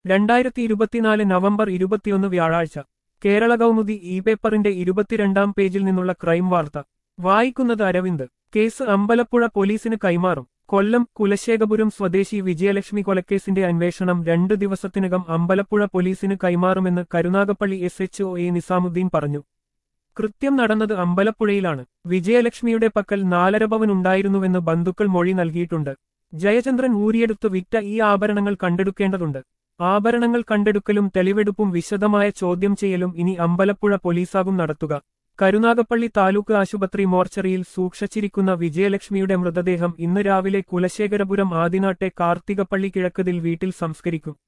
രണ്ടായിരത്തി ഇരുപത്തിനാല് നവംബർ ഇരുപത്തിയൊന്ന് വ്യാഴാഴ്ച കേരള കൗമുദി ഇ പേപ്പറിന്റെ ഇരുപത്തിരണ്ടാം പേജിൽ നിന്നുള്ള ക്രൈം വാർത്ത വായിക്കുന്നത് അരവിന്ദ് കേസ് അമ്പലപ്പുഴ പോലീസിന് കൈമാറും കൊല്ലം കുലശേഖപുരം സ്വദേശി വിജയലക്ഷ്മി കൊലക്കേസിന്റെ അന്വേഷണം രണ്ടു ദിവസത്തിനകം അമ്പലപ്പുഴ പോലീസിന് കൈമാറുമെന്ന് Karunagappally S H O A Nizamuddin പറഞ്ഞു കൃത്യം നടന്നത് അമ്പലപ്പുഴയിലാണ് വിജയലക്ഷ്മിയുടെ പക്കൽ നാലര പവൻ ഉണ്ടായിരുന്നുവെന്ന് ബന്ധുക്കൾ മൊഴി നൽകിയിട്ടുണ്ട് ജയചന്ദ്രൻ ഊരിയെടുത്ത് വിറ്റ ഈ ആഭരണങ്ങൾ കണ്ടെടുക്കേണ്ടതുണ്ട് ആഭരണങ്ങൾ കണ്ടെടുക്കലും തെളിവെടുപ്പും വിശദമായ ചോദ്യം ചെയ്യലും ഇനി അമ്പലപ്പുഴ പോലീസാകും നടത്തുക കരുനാഗപ്പള്ളി താലൂക്ക് ആശുപത്രി മോർച്ചറിയിൽ സൂക്ഷിച്ചിരിക്കുന്ന വിജയലക്ഷ്മിയുടെ മൃതദേഹം ഇന്ന് രാവിലെ കുലശേഖരപുരം ആദിനാട്ടെ കാർത്തികപ്പള്ളി കിഴക്കതിൽ വീട്ടിൽ സംസ്കരിക്കും